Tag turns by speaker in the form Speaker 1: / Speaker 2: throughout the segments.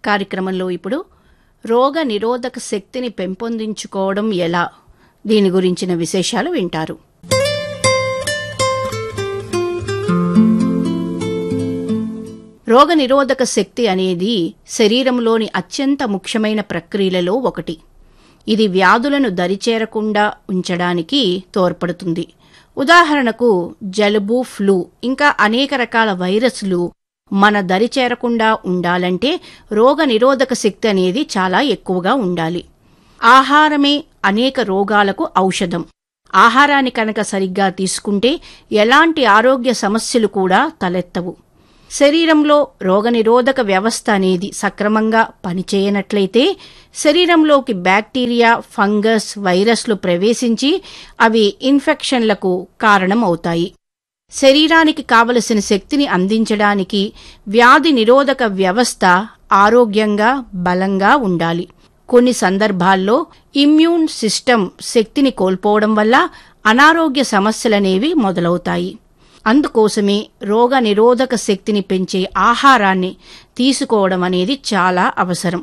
Speaker 1: కార్యక్రమంలో ఇప్పుడు రోగ నిరోధక శక్తిని పెంపొందించుకోవడం ఎలా దీని గురించిన విశేషాలు వింటారు రోగ నిరోధక శక్తి అనేది శరీరంలోని అత్యంత ముఖ్యమైన ప్రక్రియలలో ఒకటి ఇది వ్యాధులను దరిచేరకుండా ఉంచడానికి తోడ్పడుతుంది ఉదాహరణకు జలుబు ఫ్లూ ఇంకా అనేక రకాల వైరస్లు మన దరి చేరకుండా ఉండాలంటే రోగ నిరోధక శక్తి అనేది చాలా ఎక్కువగా ఉండాలి ఆహారమే అనేక రోగాలకు ఔషధం ఆహారాన్ని కనుక సరిగ్గా తీసుకుంటే ఎలాంటి ఆరోగ్య సమస్యలు కూడా తలెత్తవు శరీరంలో రోగనిరోధక వ్యవస్థ అనేది సక్రమంగా పనిచేయనట్లయితే శరీరంలోకి బ్యాక్టీరియా ఫంగస్ వైరస్లు ప్రవేశించి అవి ఇన్ఫెక్షన్లకు కారణమవుతాయి శరీరానికి కావలసిన శక్తిని అందించడానికి వ్యాధి నిరోధక వ్యవస్థ ఆరోగ్యంగా బలంగా ఉండాలి కొన్ని సందర్భాల్లో ఇమ్యూన్ సిస్టమ్ శక్తిని కోల్పోవడం వల్ల అనారోగ్య సమస్యలనేవి మొదలవుతాయి అందుకోసమే రోగ నిరోధక శక్తిని పెంచే ఆహారాన్ని తీసుకోవడం అనేది చాలా అవసరం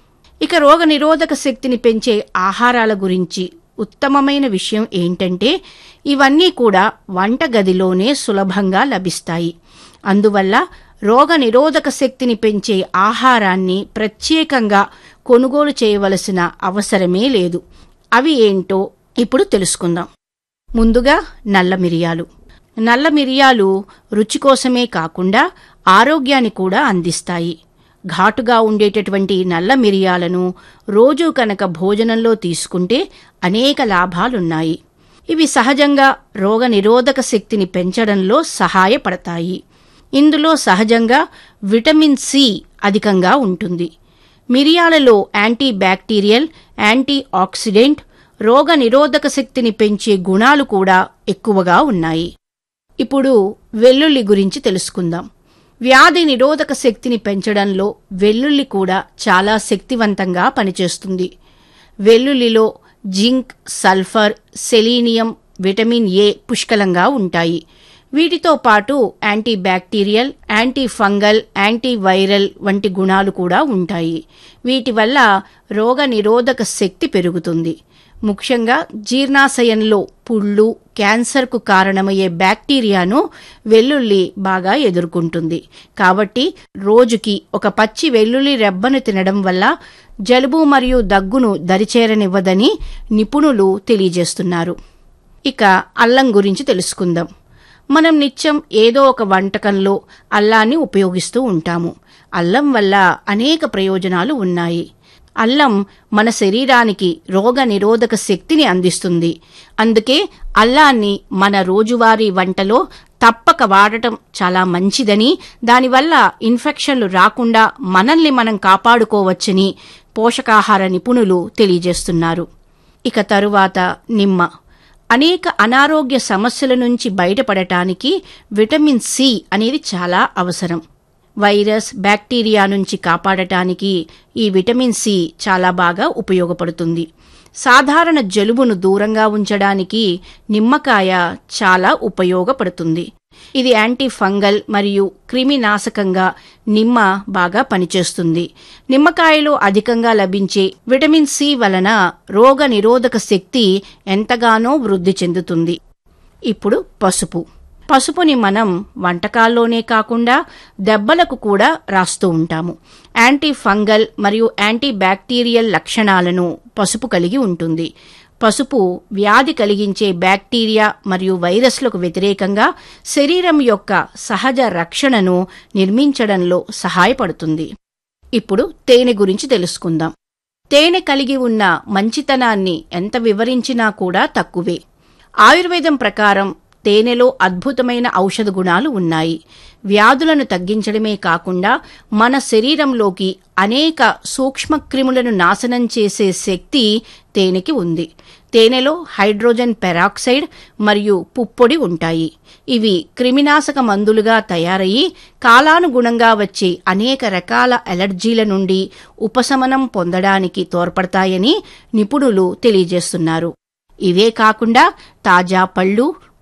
Speaker 1: ఇక రోగ నిరోధక శక్తిని పెంచే ఆహారాల గురించి ఉత్తమమైన విషయం ఏంటంటే ఇవన్నీ కూడా వంటగదిలోనే సులభంగా లభిస్తాయి అందువల్ల రోగ నిరోధక శక్తిని పెంచే ఆహారాన్ని ప్రత్యేకంగా కొనుగోలు చేయవలసిన అవసరమే లేదు అవి ఏంటో ఇప్పుడు తెలుసుకుందాం ముందుగా నల్ల మిరియాలు నల్ల మిరియాలు రుచి కోసమే కాకుండా ఆరోగ్యాన్ని కూడా అందిస్తాయి ఘాటుగా ఉండేటటువంటి నల్ల మిరియాలను రోజూ కనుక భోజనంలో తీసుకుంటే అనేక లాభాలున్నాయి ఇవి సహజంగా రోగ నిరోధక శక్తిని పెంచడంలో సహాయపడతాయి ఇందులో సహజంగా విటమిన్ సి అధికంగా ఉంటుంది మిరియాలలో యాంటీ బ్యాక్టీరియల్ యాంటీ ఆక్సిడెంట్ రోగ నిరోధక శక్తిని పెంచే గుణాలు కూడా ఎక్కువగా ఉన్నాయి ఇప్పుడు వెల్లుల్లి గురించి తెలుసుకుందాం వ్యాధి నిరోధక శక్తిని పెంచడంలో వెల్లుల్లి కూడా చాలా శక్తివంతంగా పనిచేస్తుంది వెల్లుల్లిలో zinc sulphur selenium vitamin A పుష్కలంగా ఉంటాయి వీటితో పాటు antibacterial antifungal antiviral వంటి గుణాలు కూడా ఉంటాయి వీటి వల్ల రోగ నిరోధక శక్తి పెరుగుతుంది ముఖ్యంగా జీర్ణాశయంలో పుళ్ళు క్యాన్సర్కు కారణమయ్యే బ్యాక్టీరియాను వెల్లుల్లి బాగా ఎదుర్కొంటుంది కాబట్టి రోజుకి ఒక పచ్చి వెల్లుల్లి రెబ్బను తినడం వల్ల జలుబు మరియు దగ్గును దరిచేరనివ్వదని నిపుణులు తెలియజేస్తున్నారు ఇక అల్లం గురించి తెలుసుకుందాం మనం నిత్యం ఏదో ఒక వంటకంలో అల్లాన్ని ఉపయోగిస్తూ ఉంటాము అల్లం వల్ల అనేక ప్రయోజనాలు ఉన్నాయి అల్లం మన శరీరానికి రోగ నిరోధక శక్తిని అందిస్తుంది అందుకే అల్లాన్ని మన రోజువారీ వంటలో తప్పక వాడటం చాలా మంచిదని దానివల్ల ఇన్ఫెక్షన్లు రాకుండా మనల్ని మనం కాపాడుకోవచ్చని పోషకాహార నిపుణులు తెలియజేస్తున్నారు ఇక తరువాత నిమ్మ అనేక అనారోగ్య సమస్యల నుంచి బయటపడటానికి విటమిన్ సి అనేది చాలా అవసరం వైరస్ బ్యాక్టీరియా నుంచి కాపాడటానికి ఈ విటమిన్ సి చాలా బాగా ఉపయోగపడుతుంది సాధారణ జలుబును దూరంగా ఉంచడానికి నిమ్మకాయ చాలా ఉపయోగపడుతుంది ఇది యాంటీ ఫంగల్ మరియు క్రిమినాశకంగా నిమ్మ బాగా పనిచేస్తుంది నిమ్మకాయలో అధికంగా లభించే విటమిన్ సి వలన రోగ నిరోధక శక్తి ఎంతగానో వృద్ధి చెందుతుంది ఇప్పుడు పసుపు పసుపుని మనం వంటకాల్లోనే కాకుండా దెబ్బలకు కూడా రాస్తూ ఉంటాము యాంటీ ఫంగల్ మరియు యాంటీ బ్యాక్టీరియల్ లక్షణాలను పసుపు కలిగి ఉంటుంది పసుపు వ్యాధి కలిగించే బ్యాక్టీరియా మరియు వైరస్లకు వ్యతిరేకంగా శరీరం యొక్క సహజ రక్షణను నిర్మించడంలో సహాయపడుతుంది ఇప్పుడు తేనె గురించి తెలుసుకుందాం తేనె కలిగి ఉన్న మంచితనాన్ని ఎంత వివరించినా కూడా తక్కువే ఆయుర్వేదం ప్రకారం తేనెలో అద్భుతమైన ఔషధ గుణాలు ఉన్నాయి వ్యాధులను తగ్గించడమే కాకుండా మన శరీరంలోకి అనేక సూక్ష్మక్రిములను నాశనం చేసే శక్తి తేనెకి ఉంది తేనెలో హైడ్రోజన్ పెరాక్సైడ్ మరియు పుప్పొడి ఉంటాయి ఇవి క్రిమినాశక మందులుగా తయారయ్యి కాలానుగుణంగా వచ్చే అనేక రకాల అలర్జీల నుండి ఉపశమనం పొందడానికి తోడ్పడతాయని నిపుణులు తెలియజేస్తున్నారు ఇవే కాకుండా తాజా పళ్ళు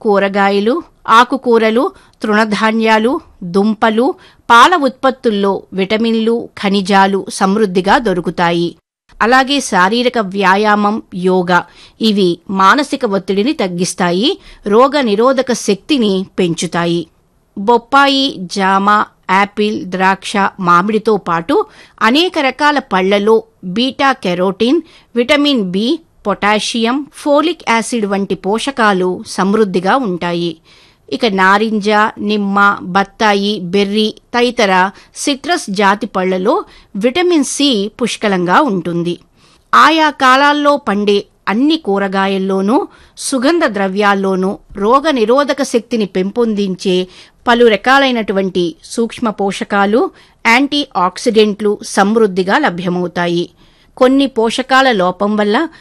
Speaker 1: కూరగాయలు ఆకుకూరలు తృణధాన్యాలు దుంపలు పాల ఉత్పత్తుల్లో విటమిన్లు ఖనిజాలు సమృద్ధిగా దొరుకుతాయి అలాగే శారీరక వ్యాయామం యోగా ఇవి మానసిక ఒత్తిడిని తగ్గిస్తాయి రోగ నిరోధక శక్తిని పెంచుతాయి బొప్పాయి జామ యాపిల్ ద్రాక్ష మామిడితో పాటు అనేక రకాల పళ్లలో beta carotene vitamin B potassium folic acid వంటి పోషకాలు సమృద్ధిగా ఉంటాయి ఇక నారింజ నిమ్మ బత్తాయి బెర్రీ తదితర సిట్రస్ జాతి పళ్లలో విటమిన్ సి పుష్కలంగా ఉంటుంది ఆయా కాలాల్లో పండే అన్ని కూరగాయల్లోనూ సుగంధ ద్రవ్యాల్లోనూ రోగ నిరోధక శక్తిని పెంపొందించే పలు రకాలైనటువంటి సూక్ష్మ పోషకాలు యాంటీ ఆక్సిడెంట్లు సమృద్ధిగా లభ్యమవుతాయి కొన్ని పోషకాల లోపం వల్ల